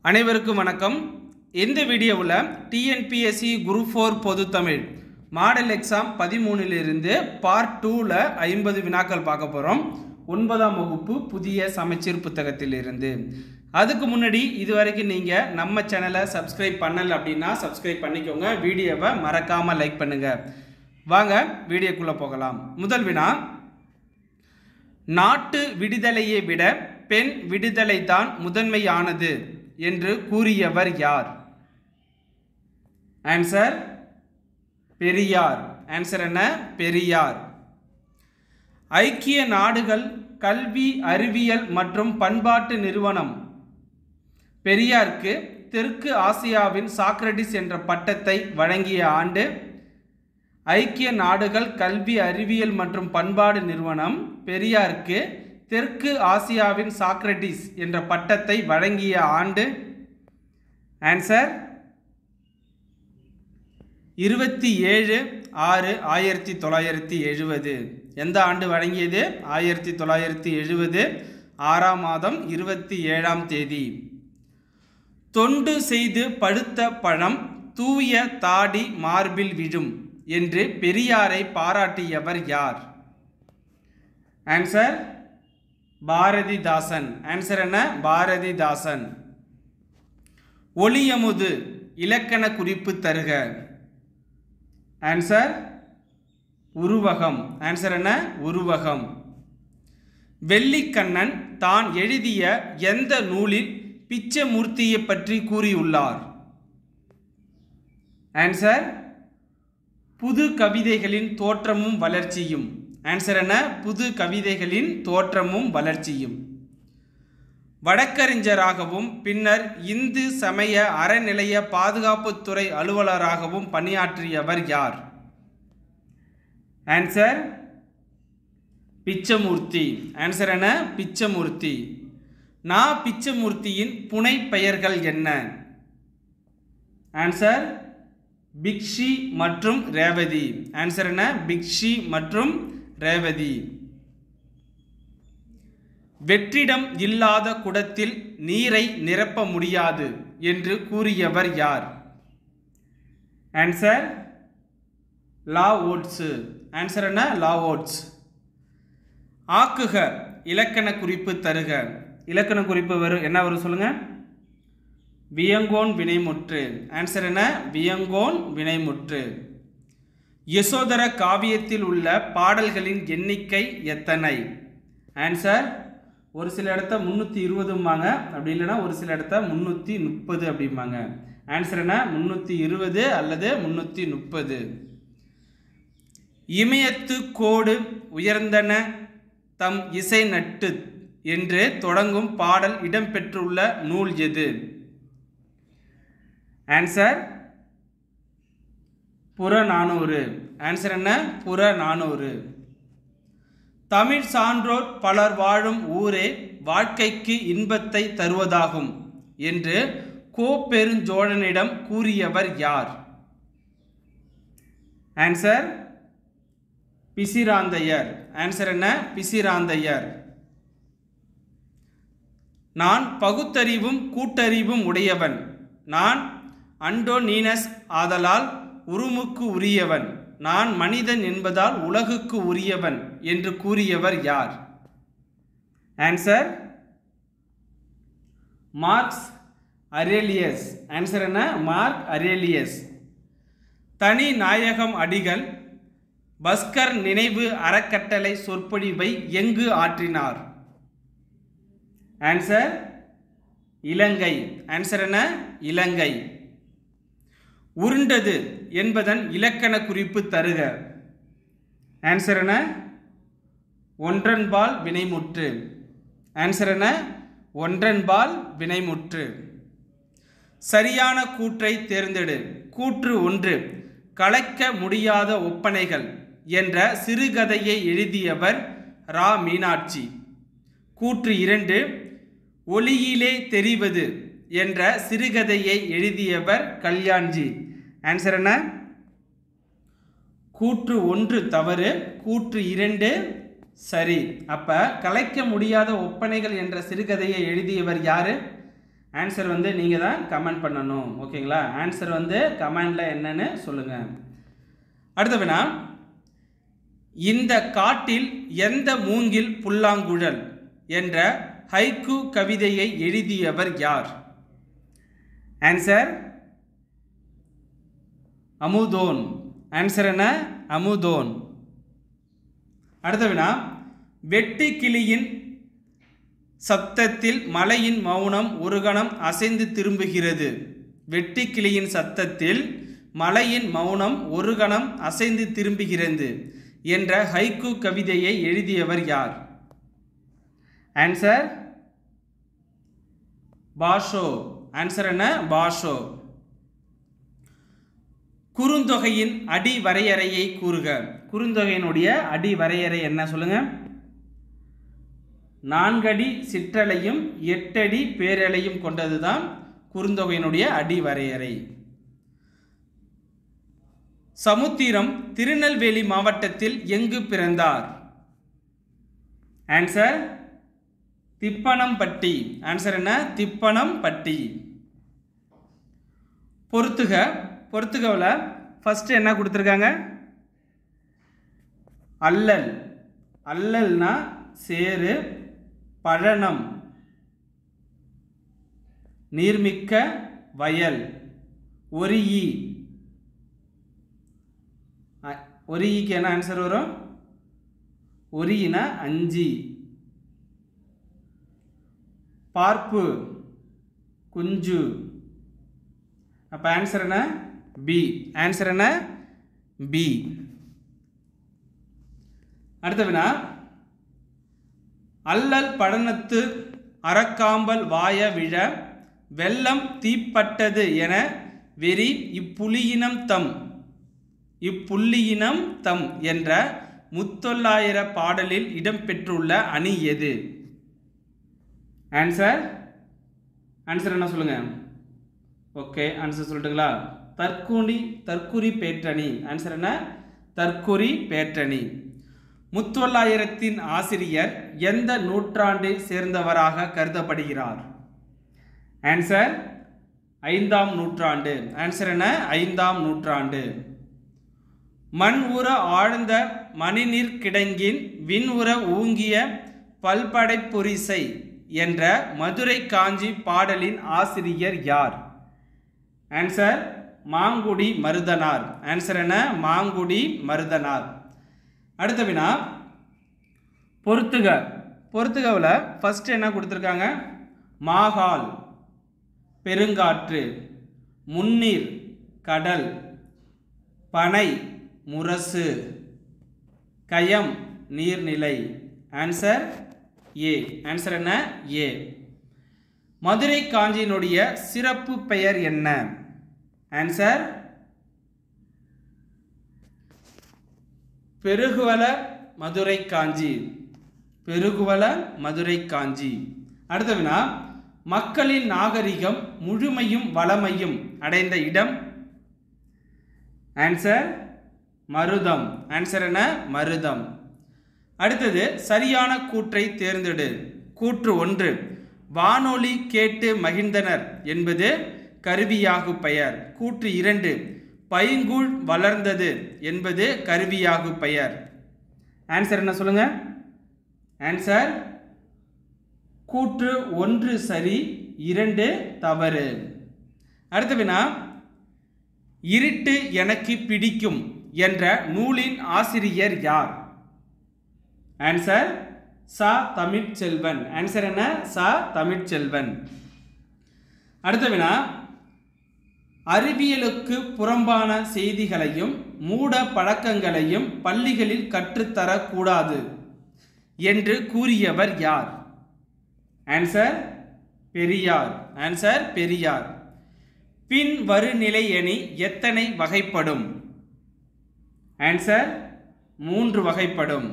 அனைவருக்கும் வணக்கம் இந்த வீடியோவில் டிஎன்பிஎஸ்சி குரூப் ஃபோர் பொது தமிழ் மாடல் எக்ஸாம் பதிமூணிலிருந்து பார்ட் டூவில் ஐம்பது வினாக்கள் பார்க்க போகிறோம் ஒன்பதாம் வகுப்பு புதிய சமச்சீர் புத்தகத்திலிருந்து அதுக்கு முன்னாடி இது வரைக்கும் நீங்கள் நம்ம சேனலை சப்ஸ்கிரைப் பண்ணலை அப்படின்னா சப்ஸ்கிரைப் பண்ணிக்கோங்க வீடியோவை மறக்காமல் லைக் பண்ணுங்கள் வாங்க வீடியோக்குள்ளே போகலாம் முதல் வினா நாட்டு விடுதலையை விட பெண் விடுதலை தான் முதன்மையானது என்று கூறியவர் யார் ஆன்சர் பெரியார் ஆன்சர் என்ன பெரியார் ஐக்கிய நாடுகள் கல்வி அறிவியல் மற்றும் பண்பாட்டு நிறுவனம் பெரியாருக்கு தெற்கு ஆசியாவின் சாக்ரடிஸ் என்ற பட்டத்தை வழங்கிய ஆண்டு ஐக்கிய நாடுகள் கல்வி அறிவியல் மற்றும் பண்பாடு நிறுவனம் பெரியாருக்கு தெற்கு ஆசியாவின் சாக்ரட்டிஸ் என்ற பட்டத்தை வழங்கிய ஆண்டு ஆன்சர் இருபத்தி ஏழு ஆறு ஆயிரத்தி தொள்ளாயிரத்தி எழுபது எந்த ஆண்டு வழங்கியது ஆயிரத்தி தொள்ளாயிரத்தி எழுபது ஆறாம் மாதம் இருபத்தி ஏழாம் தேதி தொண்டு செய்து படுத்த பழம் தூய தாடி மார்பில் விழும் என்று பெரியாரை பாராட்டியவர் யார் ஆன்சர் பாரதிதாசன் ஆன்சர் என்ன பாரதிதாசன் ஒளியமுது இலக்கண குறிப்பு தருக ஆன்சர் உருவகம் ஆன்சர் என்ன உருவகம் வெள்ளிக்கண்ணன் தான் எழுதிய எந்த நூலில் பிச்சமூர்த்தியை பற்றி கூறியுள்ளார் ஆன்சர் புது கவிதைகளின் தோற்றமும் வளர்ச்சியும் ஆன்சர் என்ன புது கவிதைகளின் தோற்றமும் வளர்ச்சியும் வழக்கறிஞராகவும் பின்னர் இந்து சமய அறநிலைய பாதுகாப்புத்துறை அலுவலராகவும் பணியாற்றியவர் யார் ஆன்சர் பிச்சமூர்த்தி ஆன்சர் என்ன பிச்சமூர்த்தி நா பிச்சமூர்த்தியின் புனை பெயர்கள் என்ன ஆன்சர் பிக்ஷி மற்றும் ரேவதி ஆன்சர் என்ன பிக்ஷி மற்றும் ரேவதி வெற்றிடம் இல்லாத குடத்தில் நீரை நிரப்ப முடியாது என்று கூறியவர் யார் ஆன்சர் லா ஓட்ஸு ஆன்சர் என்ன லா ஓட்ஸ் ஆக்குக இலக்கண குறிப்பு தருக இலக்கண குறிப்பு வரும் என்ன வரும் சொல்லுங்க வியங்கோன் வினைமுற்று ஆன்சர் என்ன வியங்கோன் வினைமுற்று யசோதர காவியத்தில் உள்ள பாடல்களின் எண்ணிக்கை எத்தனை ஆன்சர் ஒரு சில இடத்த முந்நூற்றி இருபதும்பாங்க அப்படி இல்லைன்னா ஒரு சில இடத்த முந்நூற்றி முப்பது அப்படிம்பாங்க ஆன்சர் என்ன முந்நூற்றி இருபது அல்லது முந்நூற்றி முப்பது இமயத்து கோடு உயர்ந்தன தம் இசை நட்டு என்று தொடங்கும் பாடல் இடம்பெற்றுள்ள நூல் எது ஆன்சர் புறநானூறு ஆன்சர் என்ன புறநானூறு தமிழ் சான்றோர் பலர் வாழும் ஊரே வாழ்க்கைக்கு இன்பத்தை தருவதாகும் என்று கோப்பெருஞ்சோழனிடம் கூறியவர் யார் ஆன்சர் பிசிராந்தையர் ஆன்சர் என்ன பிசிராந்தையர் நான் பகுத்தறிவும் கூட்டறிவும் உடையவன் நான் அண்டோனீனஸ் ஆதலால் உருமுக்கு உரியவன் நான் மனிதன் என்பதால் உலகுக்கு உரியவன் என்று கூறியவர் யார் ஆன்சர் மார்க்ஸ் அரேலியஸ் ஆன்சர் என்ன மார்க் அரேலியஸ் தனி நாயகம் அடிகள் பஸ்கர் நினைவு அறக்கட்டளை சொற்பொழிவை எங்கு ஆற்றினார் ஆன்சர் இலங்கை ஆன்சர் என்ன இலங்கை உருண்டது என்பதன் இலக்கண குறிப்பு தருக ஆன்சர் என்ன ஒன்றன்பால் வினைமுற்று ஆன்சர் என்ன ஒன்றன்பால் வினைமுற்று சரியான கூற்றை தேர்ந்தெடு கூற்று ஒன்று கலைக்க முடியாத ஒப்பனைகள் என்ற சிறுகதையை எழுதியவர் ரா மீனாட்சி கூற்று இரண்டு ஒளியிலே தெரிவது என்ற சிறுகதையை எழுதியவர் கல்யாண்ஜி ஆன்சர் என்ன கூற்று ஒன்று தவறு கூற்று இரண்டு சரி அப்ப கலைக்க முடியாத ஒப்பனைகள் என்ற சிறுகதையை எழுதியவர் யாரு ஆன்சர் வந்து நீங்கள் தான் கமெண்ட் பண்ணணும் ஓகேங்களா ஆன்சர் வந்து கமெண்டில் என்னன்னு சொல்லுங்கள் அடுத்த வினா இந்த காட்டில் எந்த மூங்கில் புல்லாங்குழல் என்ற ஹைக்கு கவிதையை எழுதியவர் யார் ஆன்சர் அமுதோன் ஆன்சர் என்ன அமுதோன் அடுத்த வினா வெட்டு கிளியின் சப்தத்தில் மலையின் மௌனம் ஒரு கணம் அசைந்து திரும்புகிறது வெட்டு கிளியின் சத்தத்தில் மலையின் மௌனம் ஒரு கணம் அசைந்து திரும்புகிறது என்ற ஹைக்கு கவிதையை எழுதியவர் யார் ஆன்சர் பாஷோ ஆன்சர் என்ன பாஷோ குறுந்தொகையின் அடி வரையறையை கூறுக குறுந்தொகையினுடைய அடி வரையறை என்ன சொல்லுங்க நான்கடி சிற்றலையும் எட்டடி பேரலையும் கொண்டதுதான் குறுந்தொகையினுடைய அடி வரையறை சமுத்திரம் திருநெல்வேலி மாவட்டத்தில் எங்கு பிறந்தார் ஆன்சர் திப்பனம்பட்டி ஆன்சர் என்ன திப்பனம்பட்டி பொறுத்துக பொறுத்துகவில் ஃபஸ்ட்டு என்ன கொடுத்துருக்காங்க அல்லல் அல்லல்னா சேரு பழனம் நீர்மிக்க வயல் ஒரியி அ- ஒரியிக்கு என்ன ஆன்சர் வரும் ஒரியினா அஞ்சு பார்ப்பு குஞ்சு அப்போ ஆன்சர் என்ன பி ஆன்சர் என்ன பி அடுத்த வினா அல்லல் படனத்து அறக்காம்பல் வாய விழ வெள்ளம் தீப்பட்டது என வெறி இப்புலியினம் தம் இப்புள்ளியினம் தம் என்ற முத்தொள்ளாயிர பாடலில் இடம்பெற்றுள்ள அணி எது ஆன்சர் ஆன்சர் என்ன சொல்லுங்க ஓகே ஆன்சர் சொல்லட்டுங்களா தற்குறி தற்குறி பேற்றணி ஆன்சர் என்ன தற்குறி பேற்றணி முத்தொள்ளாயிரத்தின் ஆசிரியர் எந்த நூற்றாண்டு சேர்ந்தவராக கருதப்படுகிறார் ஆன்சர் ஐந்தாம் நூற்றாண்டு ஆன்சர் என்ன ஐந்தாம் நூற்றாண்டு மண் உற ஆழ்ந்த மணிநீர் கிடங்கின் விண் உற ஊங்கிய பல்படை பொரிசை என்ற மதுரை காஞ்சி பாடலின் ஆசிரியர் யார் ஆன்சர் மாங்குடி மருதனார் ஆன்சர் என்ன மாங்குடி மருதனார் அடுத்த வினா பொறுத்துக பொறுத்துகவில் ஃபர்ஸ்ட் என்ன கொடுத்துருக்காங்க மாகால் பெருங்காற்று முன்னீர் கடல் பனை முரசு கயம் நீர்நிலை ஆன்சர் ஏ ஆன்சர் என்ன ஏ மதுரை காஞ்சியினுடைய சிறப்பு பெயர் என்ன ஆன்சர் பெருகுவல மதுரை காஞ்சி பெருகுவல மதுரை காஞ்சி அடுத்த வினா மக்களின் நாகரிகம் முழுமையும் வளமையும் அடைந்த இடம் ஆன்சர் மருதம் ஆன்சர் என்ன மருதம் அடுத்தது சரியான கூற்றை தேர்ந்தெடு கூற்று ஒன்று வானொலி கேட்டு மகிழ்ந்தனர் என்பது கருவியாகு பெயர் கூற்று இரண்டு பைங்கூழ் வளர்ந்தது என்பது கருவியாகு பெயர் ஆன்சர் என்ன சொல்லுங்க ஆன்சர் கூற்று ஒன்று சரி இரண்டு தவறு அடுத்த வினா இருட்டு எனக்கு பிடிக்கும் என்ற நூலின் ஆசிரியர் யார் ஆன்சர் சா தமிழ்ச்செல்வன் ஆன்சர் என்ன சா தமிழ்ச்செல்வன் அடுத்த வினா அறிவியலுக்கு புறம்பான செய்திகளையும் மூட பழக்கங்களையும் பள்ளிகளில் கற்றுத்தரக்கூடாது என்று கூறியவர் யார் ஆன்சர் பெரியார் ஆன்சர் பெரியார் பின் வருநிலை எணி எத்தனை வகைப்படும் ஆன்சர் மூன்று வகைப்படும்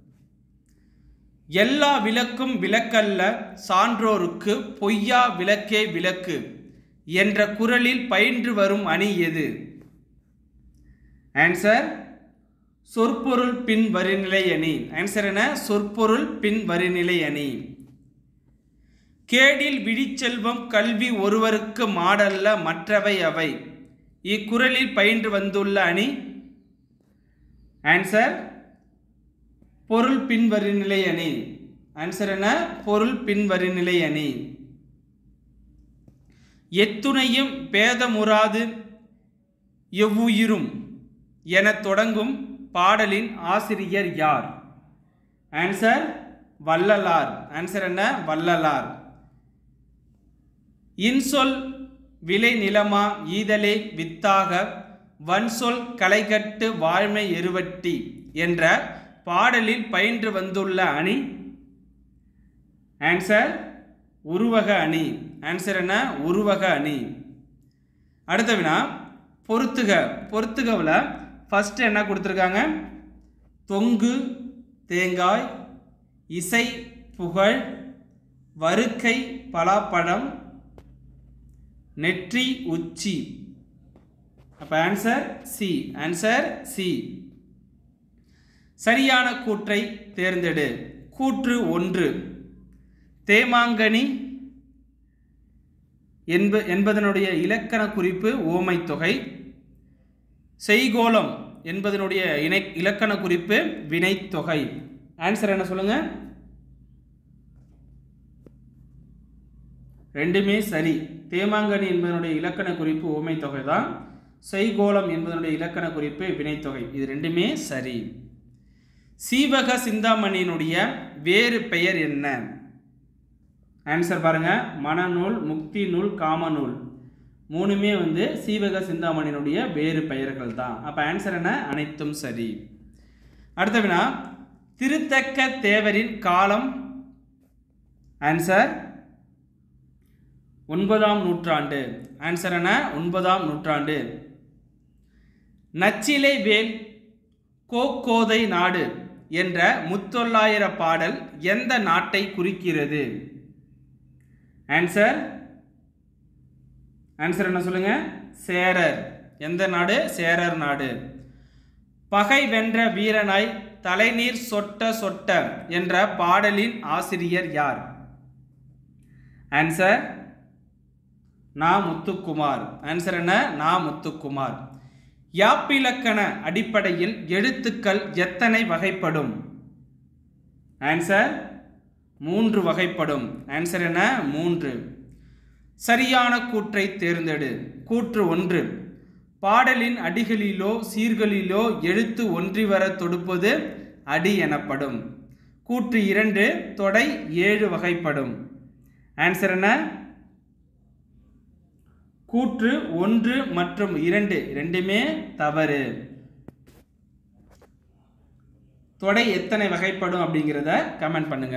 எல்லா விளக்கும் விளக்கல்ல சான்றோருக்கு பொய்யா விளக்கே விளக்கு என்ற குரலில் பயின்று வரும் அணி எது ஆன்சர் சொற்பொருள் பின் வருநிலை அணி ஆன்சர் என்ன சொற்பொருள் பின் வருநிலை அணி கேடில் விழிச்செல்வம் கல்வி ஒருவருக்கு மாடல்ல மற்றவை அவை இக்குறளில் பயின்று வந்துள்ள அணி ஆன்சர் பொருள் பின்வருநிலை அணி ஆன்சர் என்ன பொருள் பின்வருநிலை அணி எத்துணையும் பேதமுறாது எவ்வுயிரும் எனத் தொடங்கும் பாடலின் ஆசிரியர் யார் ஆன்சர் வள்ளலார் ஆன்சர் என்ன வள்ளலார் இன்சொல் விளை நிலமா ஈதலே வித்தாக வன்சொல் களைகட்டு வாழ்மை எருவட்டி என்ற பாடலில் பயின்று வந்துள்ள அணி ஆன்சர் உருவக அணி ஆன்சர் என்ன உருவக அணி அடுத்த வினா பொறுத்துக பொறுத்துகவில் ஃபர்ஸ்ட் என்ன கொடுத்துருக்காங்க தொங்கு தேங்காய் இசை புகழ் வருக்கை பலாப்பழம் நெற்றி உச்சி அப்போ ஆன்சர் சி ஆன்சர் சி சரியான கூற்றை தேர்ந்தெடு கூற்று ஒன்று தேமாங்கனி என்ப என்பதனுடைய இலக்கண குறிப்பு ஓமை தொகை செய்கோளம் என்பதனுடைய இணை இலக்கண குறிப்பு வினைத்தொகை ஆன்சர் என்ன சொல்லுங்க ரெண்டுமே சரி தேமாங்கனி என்பதனுடைய இலக்கண குறிப்பு ஓமை தொகை தான் செய்கோளம் என்பதனுடைய இலக்கண குறிப்பு வினைத்தொகை இது ரெண்டுமே சரி சீவக சிந்தாமணியினுடைய வேறு பெயர் என்ன ஆன்சர் பாருங்க மனநூல் முக்தி நூல் காமநூல் மூணுமே வந்து சீவக சிந்தாமணியினுடைய வேறு பெயர்கள் தான் அப்போ ஆன்சர் என்ன அனைத்தும் சரி அடுத்த வினா திருத்தக்க தேவரின் காலம் ஆன்சர் ஒன்பதாம் நூற்றாண்டு ஆன்சர் என்ன ஒன்பதாம் நூற்றாண்டு நச்சிலை வேல் கோக்கோதை நாடு என்ற முத்தொள்ளாயிர பாடல் எந்த நாட்டை குறிக்கிறது ஆன்சர் ஆன்சர் என்ன சொல்லுங்க சேரர் எந்த நாடு சேரர் நாடு பகை வென்ற வீரனாய் தலைநீர் சொட்ட சொட்ட என்ற பாடலின் ஆசிரியர் யார் ஆன்சர் நா முத்துக்குமார் ஆன்சர் என்ன நா முத்துக்குமார் யாப்பிலக்கண அடிப்படையில் எழுத்துக்கள் எத்தனை வகைப்படும் ஆன்சர் மூன்று வகைப்படும் ஆன்சர் என்ன மூன்று சரியான கூற்றை தேர்ந்தெடு கூற்று ஒன்று பாடலின் அடிகளிலோ சீர்களிலோ எழுத்து ஒன்றி வர தொடுப்பது அடி எனப்படும் கூற்று இரண்டு தொடை ஏழு வகைப்படும் ஆன்சர் என்ன கூற்று ஒன்று மற்றும் இரண்டு ரெண்டுமே தவறு தொடை எத்தனை வகைப்படும் அப்படிங்கிறத கமெண்ட் பண்ணுங்க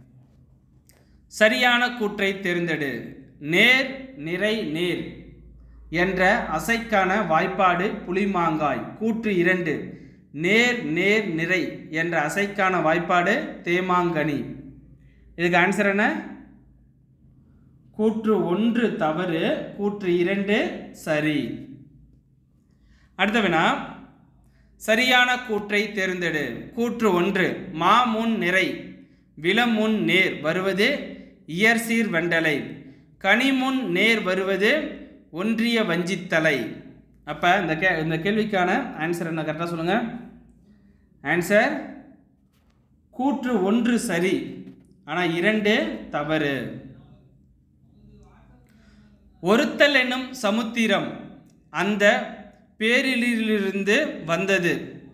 சரியான கூற்றை தேர்ந்தெடு நேர் நிறை நேர் என்ற அசைக்கான வாய்ப்பாடு புலிமாங்காய் கூற்று இரண்டு நேர் நேர் நிறை என்ற அசைக்கான வாய்ப்பாடு தேமாங்கனி இதுக்கு ஆன்சர் என்ன கூற்று ஒன்று தவறு கூற்று இரண்டு சரி அடுத்த வினா சரியான கூற்றை தேர்ந்தெடு கூற்று ஒன்று மாமுன் நிறை விலமுன் நேர் வருவது இயற்சீர் வெண்டலை கனிமுன் நேர் வருவது ஒன்றிய வஞ்சித்தலை அப்போ இந்த கே இந்த கேள்விக்கான ஆன்சர் என்ன கரெக்டாக சொல்லுங்கள் ஆன்சர் கூற்று ஒன்று சரி ஆனால் இரண்டு தவறு ஒருத்தல் என்னும் சமுத்திரம் அந்த பேரிலிருந்து வந்தது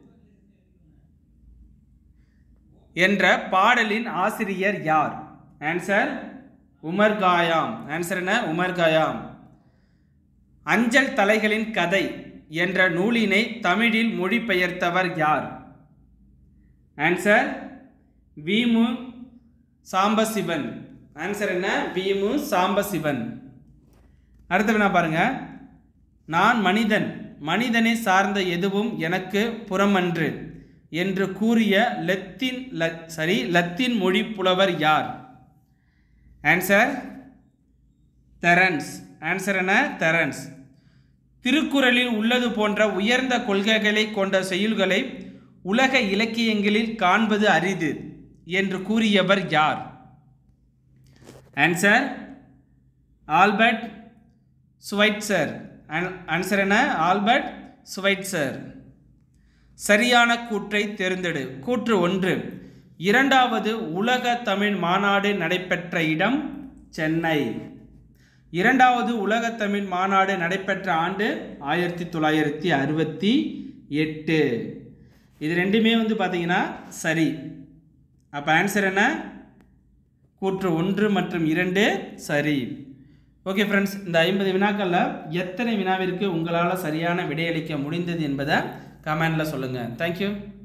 என்ற பாடலின் ஆசிரியர் யார் ஆன்சர் உமர் காயாம் ஆன்சர் என்ன உமர் காயாம் அஞ்சல் தலைகளின் கதை என்ற நூலினை தமிழில் மொழிபெயர்த்தவர் யார் ஆன்சர் வீமு சாம்பசிவன் ஆன்சர் என்ன வீமு சாம்பசிவன் அடுத்த வினா பாருங்க நான் மனிதன் மனிதனை சார்ந்த எதுவும் எனக்கு புறமன்று என்று கூறிய லத்தீன் ல சரி லத்தீன் மொழி புலவர் யார் ஆன்சர் தெரன்ஸ் ஆன்சர் என்ன தெரன்ஸ் திருக்குறளில் உள்ளது போன்ற உயர்ந்த கொள்கைகளை கொண்ட செயல்களை உலக இலக்கியங்களில் காண்பது அரிது என்று கூறியவர் யார் ஆன்சர் ஆல்பர்ட் ஸ்வைட்சர் ஆன்சர் என்ன ஆல்பர்ட் ஸ்வைட்சர் சரியான கூற்றை தேர்ந்தெடு கூற்று ஒன்று இரண்டாவது உலக தமிழ் மாநாடு நடைபெற்ற இடம் சென்னை இரண்டாவது உலக தமிழ் மாநாடு நடைபெற்ற ஆண்டு ஆயிரத்தி தொள்ளாயிரத்தி அறுபத்தி எட்டு இது ரெண்டுமே வந்து பார்த்தீங்கன்னா சரி அப்போ ஆன்சர் என்ன கூற்று ஒன்று மற்றும் இரண்டு சரி ஓகே ஃப்ரெண்ட்ஸ் இந்த ஐம்பது வினாக்களில் எத்தனை வினாவிற்கு உங்களால் சரியான விடையளிக்க முடிந்தது என்பதை கமெண்டில் சொல்லுங்கள் தேங்க்யூ